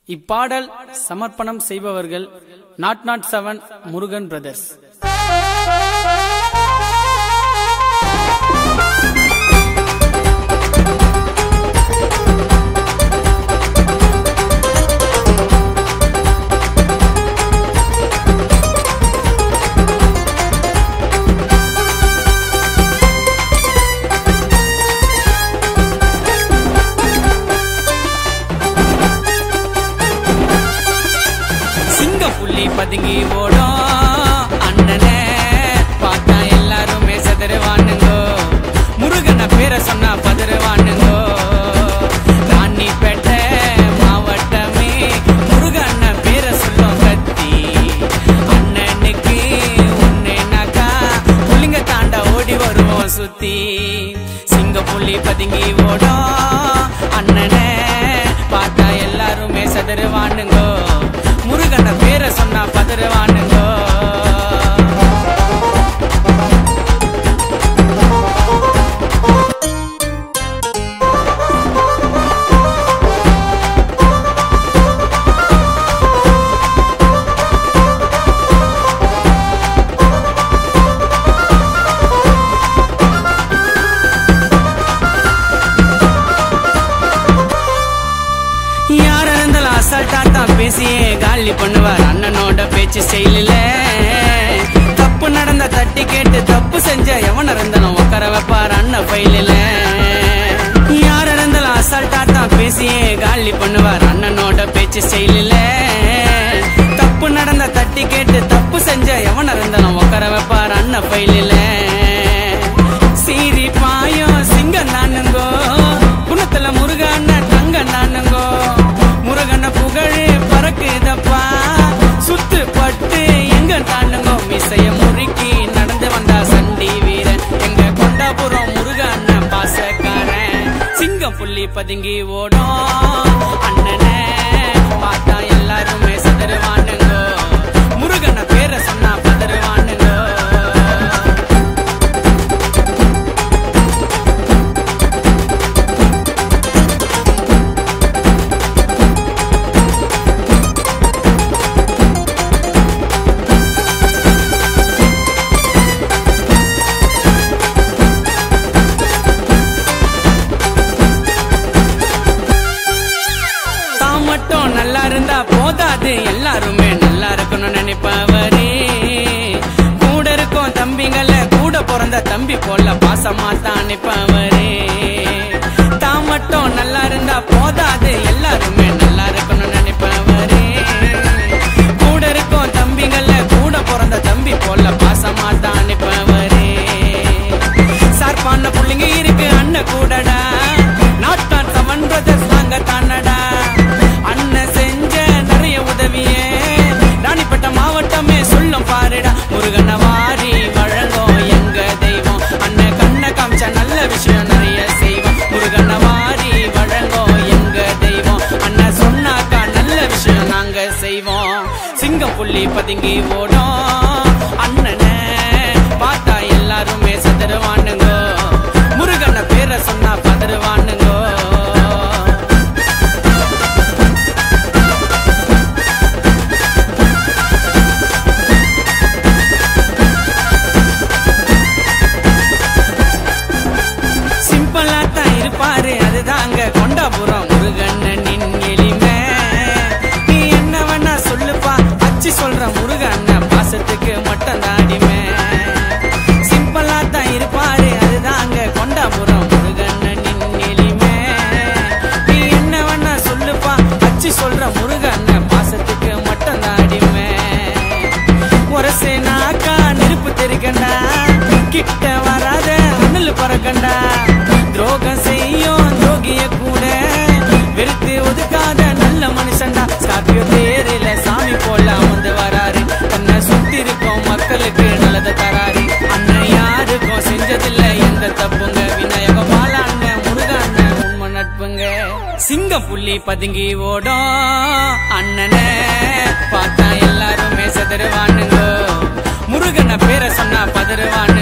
இப்பாடல் சமர்ப்பணம் செய்பவர்கள் nought nought seven Murugan Brothers சிங்கம் புள்ளி பதுங்கி ஓடும் அண்ணனே பார்த்தா எல்லாருமே செதறுவானுங்கோ முருகன பேரை சொன்னா பதறுவானுங்கோ ராணிப்பேட்டை மாவட்டமே முருகன பேரை சொல்லும் கத்தி அண்ணனுக்கு உன்னேனாக்கா புள்ளிங்க தாண்டா ஓடி வருவோம் சுத்தி சிங்க புள்ளி பதுங்கி ஓடும் அண்ணனே பார்த்தா எல்லாருமே செதறுவானுங்கோ முருகன பேரை சொன்னா பதறுவானுங்கோ யார் இருந்தாலும் அசால்ட்டா தான் பேசியே காலி பண்ணுவார் அண்ணனோட பேச்சு செயலில தப்பு நடந்த தட்டி கேட்டு தப்பு செஞ்ச எவன் இருந்தாலும் உட்கார வைப்பார் அண்ணன் ஃபைலில் யார் இருந்தாலும் அசால்ட்டா தான் பேசியே காலி பண்ணுவார் அண்ணனோட பேச்சு செயலில தப்பு நடந்த தட்டி கேட்டு தப்பு செஞ்ச எவன் இருந்தாலும் உட்கார வைப்பார் அண்ணன் ஃபைலில் சீரி பாயம் சிங்கம் நானுங்கோ குணத்துல முருகன தங்க நானுங்கோ முருகன புகழ் பறக்குதப்பா சுத்து பட்டு எங்க நானுங்கோ மிசைய முறுக்கி நடந்து வந்தா சண்டி வீரன் எங்க கொண்டாபுரம் முருகன பாசக்காரன் சிங்கம் புள்ளி பதுங்கி ஓடும் அண்ணனே பார்த்தா எல்லாருமே சதறுவானுங்கோ முருகன பேரை சொன்னா பதறுவானுங்கோ தான் மட்டும் நல்லா இருந்தா போதாது எல்லாருமே நல்லா இருக்கணும்னு நினைப்பவரே கூட இருக்கும் தம்பிங்கள கூட பிறந்த தம்பி போல பாசமா தான் நினைப்பவரே தான் மட்டும் நல்லா இருந்தா போதாது எல்லாருமே நல்லா இருக்கணும்னு நினைப்பவரே கூட இருக்கும் தம்பிங்கள கூட பிறந்த தம்பி போல பாசமா தான் நினைப்பவரே சார்பான புள்ளிங்க இருக்கு அண்ணன் கூடடா நாட்டான் செவன் பிரதர்ஸ் நாங்க தானடா அண்ணன் செஞ்ச நிறைய உதவியே ராணிப்பட்ட மாவட்டமே சொல்லும் பாருடா முருகன வாரி வழங்கும் எங்க தெய்வம் அண்ணன் கண்ண காமிச்ச நல்ல விஷயம் நிறைய செய்வோம் முருகன வாரி வழங்கும் எங்க தெய்வம் அண்ணன் சொன்னாக்கா நல்ல விஷயம் நாங்க செய்வோம் சிங்கம் புள்ளி பதுங்கி ஓடும் அண்ணனே பார்த்தா எல்லாருமே சதறுவானுங்கோ முருகன பேரை சொன்னா பதறுவானுங்கோ சிம்பிளா தான் இருப்பாரு அதுதாங்க கொண்டாபுரம் முருகண்ணனின் எளிமை நீ என்ன வேணா சொல்லுப்பா அச்சு சொல்ற முருகண்ண பாசத்துக்கு மட்டும் தாடிமே சிம்பிளா தான் இருப்பாரு அதுதாங்க கொண்டாபுரம் முருகண்ணனின் எளிமை நீ என்ன வேணா சொல்லுப்பா அச்சு சொல்ற முருகண்ண பாசத்துக்கு மட்டும் தாடிமே ஒரசேனாக்கா நெருப்பு தெரிக்கண்டா கிட்ட வராத அனல் பறக்கண்டா துரோகம் செய்யும் துரோகிய கூட வெறுத்து ஒதுக்காத நல்ல மனுஷன்டா ஸ்கார்பியோ தேரில சாமி போல அமர்ந்து வராரு தன்னை சுத்தி இருக்கும் மக்களுக்கு நல்லது தராரு அண்ணன் யாருக்கும் செஞ்சதில்ல எந்த தப்புங்க விநாயக பாலாண்ண முருகண்ண உண்மை நட்புங்க சிங்கம் புள்ளி பதுங்கி ஓடும் அண்ணனே பார்த்தா எல்லாருமே செதறுவானுங்கோ முருகன பேரை சொன்னா பதறுவான்